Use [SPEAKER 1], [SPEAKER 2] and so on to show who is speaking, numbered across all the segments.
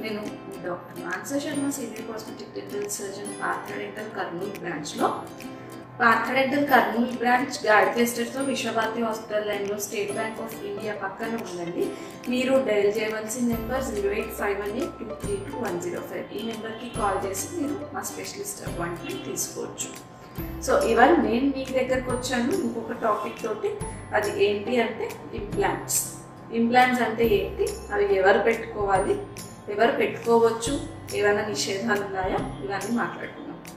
[SPEAKER 1] నేను doctor Mansa Sharma senior cosmetic dental surgeon Partha dental Kurnool బ్రాంచ్లో Partha dental Kurnool branch Gayatri ఎస్టేట్స్లో విశ్వభారతి హాస్పిటల్ లైన్లో స్టేట్ బ్యాంక్ ఆఫ్ ఇండియా పక్కన ఉందండి మీరు డైల్ చేయవలసిన number zero eight five one eight two three two one zero five ఈ నెంబర్కి కాల్ చేసి మీరు మా స్పెషలిస్ట్ అపాయింట్మెంట్ తీసుకోవచ్చు సో ఇవాళ నేను మీ దగ్గరకు వచ్చాను ఇంకొక టాపిక్ తోటి అది ఏంటి అంటే ఇంప్లాంట్స్ ఇంప్లాంట్స్ అంటే ఏంటి అవి ఎవరు పెట్టుకోవాలి ఎవరు పెట్టుకోవచ్చు ఏమైనా నిషేధాలు ఉన్నాయా ఇవన్నీ మాట్లాడుకుందాం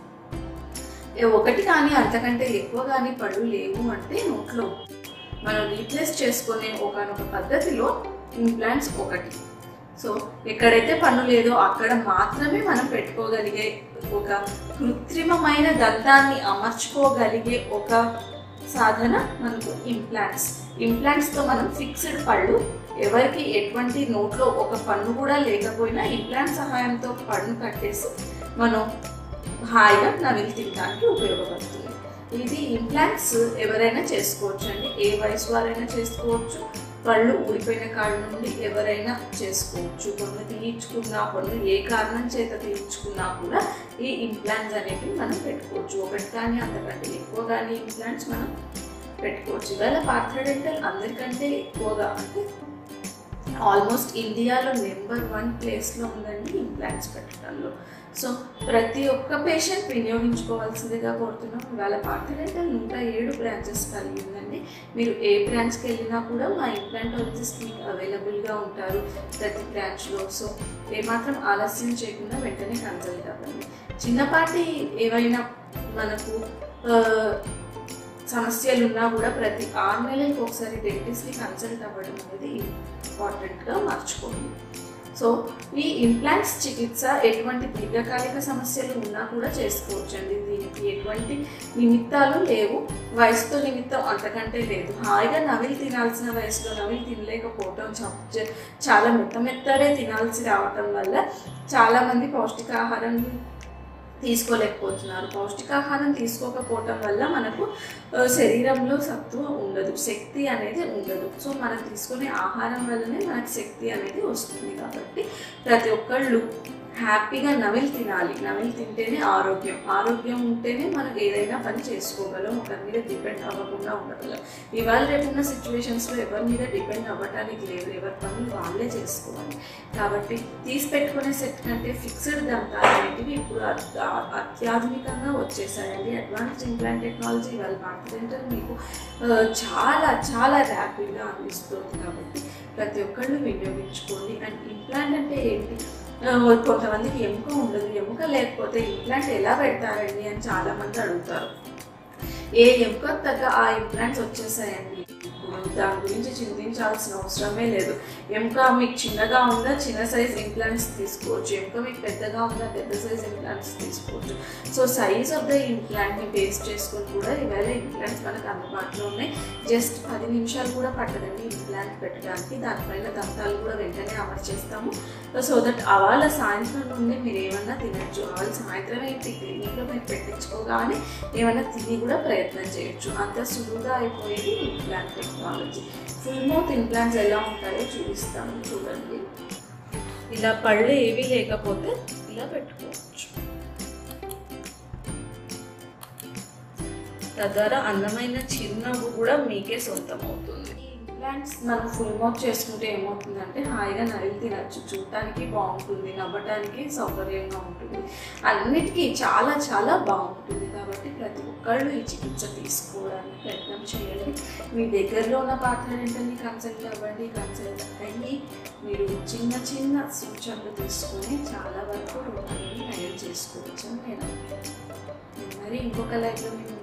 [SPEAKER 1] ఏ ఒకటి కానీ అంతకంటే ఎక్కువ కానీ పళ్ళు లేవు అంటే నోట్లో మనం రీప్లేస్ చేసుకునే ఒకనొక పద్ధతిలో ఇంప్లాంట్స్ ఒకటి సో ఎక్కడైతే పన్ను లేదో అక్కడ మాత్రమే మనం పెట్టుకోగలిగే ఒక కృత్రిమమైన దంతాన్ని అమర్చుకోగలిగే ఒక సాధన మనకు ఇంప్లాంట్స్ ఇంప్లాంట్స్తో మనం ఫిక్స్డ్ పళ్ళు ఎవరికి ఎటువంటి నోట్లో ఒక పన్ను కూడా లేకపోయినా ఇంప్లాంట్ సహాయంతో పన్ను కట్టేసి మనం హాయిగా నవిలి తినడానికి ఉపయోగపడుతుంది ఇది ఇంప్లాంట్స్ ఎవరైనా చేసుకోవచ్చు అండి ఏ వయసు వారైనా చేసుకోవచ్చు పళ్ళు ఊడిపోయిన కాడ నుండి ఎవరైనా చేసుకోవచ్చు పన్ను తీయించుకున్నా పన్ను ఏ కారణం చేత తీయించుకున్నా కూడా ఈ ఇంప్లాంట్స్ అనేవి మనం పెట్టుకోవచ్చు ఒకటి కానీ అంతకంటే ఎక్కువ కానీ ఇంప్లాంట్స్ మనం పెట్టుకోవచ్చు ఇవాళ పార్థడెంటల్ అందరికంటే ఎక్కువగా అంటే ఆల్మోస్ట్ ఇండియాలో నెంబర్ వన్ ప్లేస్లో ఉందండి ఇంప్లాంట్స్ పెట్టడంలో సో ప్రతి ఒక్క పేషెంట్ వినియోగించుకోవాల్సిందిగా కోరుతున్నాం ఇవాళ పార్థడెంటల్ నూట ఏడు బ్రాంచెస్ కలిగి ఉందండి మీరు ఏ బ్రాంచ్కి వెళ్ళినా కూడా మా ఇంప్లాంటాలజిస్ట్ మీకు అవైలబుల్గా ఉంటారు ప్రతి బ్రాంచ్లో సో ఏమాత్రం ఆలస్యం చేయకుండా వెంటనే కన్సల్ట్ అవ్వండి చిన్నపాటి ఏవైనా మనకు ఆ, సమస్యలు ఉన్నా కూడా ప్రతి ఆరు నెలలకు ఒకసారి డెంటిస్ట్ని కన్సల్ట్ అవ్వడం అనేది ఇంపార్టెంట్గా మర్చిపోండి సో ఈ ఇంప్లాంట్స్ చికిత్స ఎటువంటి దీర్ఘకాలిక సమస్యలు ఉన్నా కూడా చేసుకోవచ్చండి దీనికి ఎటువంటి నిమిత్తాలు లేవు వయసుతో నిమిత్తం అంతకంటే లేదు హాయిగా నవిలి తినాల్సిన వయసులో నవిలి తినలేకపోవటం చ- చాలా మెత్త మెత్తడే తినాల్సి రావటం వల్ల చాలామంది పౌష్టికాహారం తీసుకోలేకపోతున్నారు పౌష్టికాహారం తీసుకోకపోవటం వల్ల మనకు ఆ, శరీరంలో సత్వ ఉండదు శక్తి అనేది ఉండదు సో మనం తీసుకునే ఆహారం వల్లనే మనకు శక్తి అనేది వస్తుంది కాబట్టి ప్రతి ఒక్కళ్ళు హ్యాపీగా నవిలి తినాలి నవిలి తింటేనే ఆరోగ్యం ఆరోగ్యం ఉంటేనే మనం ఏదైనా పని చేసుకోగలం ఒకరి మీద డిపెండ్ అవ్వకుండా ఉండగలం ఇవాళ రేపున్న సిచ్యువేషన్స్లో ఎవరి మీద డిపెండ్ అవ్వటానికి లేదు ఎవరి పనులు వాళ్ళే చేసుకోవాలి కాబట్టి తీసి పెట్టుకునే సెట్ కంటే ఫిక్స్డ్ దంతాలు అనేటివి ఇప్పుడు అత్- ఆ- అత్యాధునికంగా వచ్చేసాయండి అడ్వాన్స్డ్ ఇంప్లాంట్ టెక్నాలజీ ఇవాళ కాన్ఫిడెంటల్ మీకు ఆ, చాలా చాలా ర్యాపిడ్గా అందిస్తుంది కాబట్టి ప్రతి ఒక్కళ్ళు వినియోగించుకోండి అండ్ ఇంప్లాంట్ అంటే ఏంటి ఆ, కొంతమందికి ఎముక ఉండదు ఎముక లేకపోతే ఇంప్లాంట్ ఎలా పెడతారండి అని చాలామంది అడుగుతారు ఏ ఎముక తగ్గ ఆ ఇంప్లాంట్స్ వచ్చేసాయండి ఇప్పుడు దాని గురించి చింతించాల్సిన అవసరమే లేదు ఎముక మీకు చిన్నగా ఉందా చిన్న సైజ్ ఇంప్లాంట్స్ తీసుకోవచ్చు ఎముక మీకు పెద్దగా ఉందా పెద్ద సైజ్ ఇంప్లాంట్స్ తీసుకోవచ్చు సో సైజ్ ఆఫ్ ద ఇంప్లాంట్ని బేస్ చేసుకొని కూడా ఈవేళ ఇంప్లాంట్స్ మనకు అందుబాటులో ఉన్నాయి జస్ట్ పది నిమిషాలు కూడా పట్టదండి ఇంప్లాంట్ పెట్టడానికి దానిపైన దంతాలు కూడా వెంటనే అమర్చేస్తాము సో దట్ అవాళ సాయంత్రం నుండి మీరు ఏమన్నా తినచ్చు అవాళ సాయంత్రం ఏంటి క్లినిక్లో మీరు పెట్టించుకోగానే ఏమైనా తిని కూడా ప్రయత్నం చేయొచ్చు అంత సులువుగా అయిపోయేది implant technology full mouth implants ఎలా ఉంటాయో చూపిస్తాను చూడండి ఇలా పళ్ళు ఏవి లేకపోతే ఇలా పెట్టుకోవచ్చు తద్వారా అందమైన చిరునవ్వు కూడా మీకే సొంతం అవుతుంది ఈ ఇంప్లాంట్స్ మనం ఫుల్ మౌత్ చేసుకుంటే ఏమవుతుందంటే హాయిగా నవిలి తినచ్చు చూడటానికి బాగుంటుంది నవ్వటానికి సౌకర్యంగా ఉంటుంది అన్నిటికీ చాలా చాలా బాగుంటుంది కాబట్టి ప్రతి ఒక్కళ్ళు ఈ చికిత్స తీసుకోవడానికి ప్రయత్నం చేయండి మీ దగ్గరలో ఉన్న పాత్ర వెంటనే కన్సల్ట్ అవ్వండి కన్సల్ట్ అయ్యి మీరు చిన్న చిన్న సూచనలు తీసుకొని చాలా వరకు రోగాన్ని నయం చేసుకోవచ్చు అని నేను అనుకుంటున్నాను. మరి ఇంకొక లైఫ్లో మేము